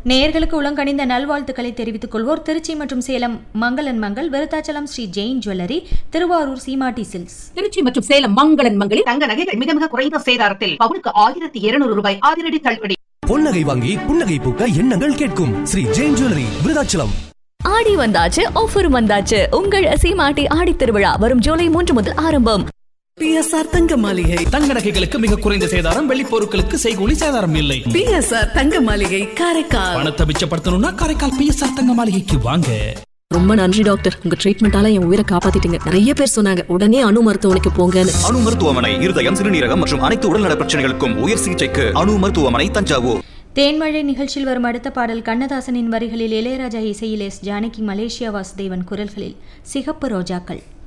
நேயர்களுக்கு உளங்கணிந்த நல்வாழ்த்துக்களை தெரிவித்துக் கொள்வோர் திருச்சி மற்றும் சேலம் மங்களன் மங்கள் விருத்தாச்சலம் ஸ்ரீ ஜெயின் ஜுவல்லரி திருவாரூர் சீமாட்டி சில்க்ஸ் திருச்சி மற்றும் சேலம் மங்களன் மங்களில் தங்க நகைகள் மிக மிக குறைந்த சேதாரத்தில் பவுனுக்கு ஆயிரத்தி இருநூறு ரூபாய் அதிரடி தள்ளுபடி பொன்னகை வாங்கி புன்னகை பூக்க எண்ணங்கள் கேட்கும் ஸ்ரீ ஜெயின் ஜுவல்லரி விருதாச்சலம் ஆடி வந்தாச்சு ஆஃபர் வந்தாச்சு உங்கள் சீமாட்டி ஆடி திருவிழா வரும் ஜூலை மூன்று முதல் ஆரம்பம் பிஎஸ்ஆர் தங்க மாளிகை தங்க நகைகளுக்கு மிக குறைந்த சேதாரம் வெள்ளி பொருட்களுக்கு செய்கூலி சேதாரம் இல்லை பிஎஸ்ஆர் தங்க மாளிகை காரைக்கால் பணத்தை மிச்சப்படுத்தணும்னா காரைக்கால் பிஎஸ்ஆர் தங்க மாளிகைக்கு வாங்க ரொம்ப நன்றி டாக்டர் உங்க ட்ரீட்மெண்டால என் உயிரை காப்பாத்திட்டீங்க நிறைய பேர் சொன்னாங்க உடனே அணு மருத்துவமனைக்கு போங்கன்னு அணு மருத்துவமனை இருதயம் சிறுநீரகம் மற்றும் அனைத்து உடல்நல பிரச்சனைகளுக்கும் உயர் சிகிச்சைக்கு அணு மருத்துவமனை தஞ்சாவூர் தேன்மழை நிகழ்ச்சியில் வரும் அடுத்த பாடல் கண்ணதாசனின் வரிகளில் இளையராஜா இசையில் எஸ் ஜானகி மலேசியா வாசுதேவன் குரல்களில் சிகப்பு ரோஜாக்கள்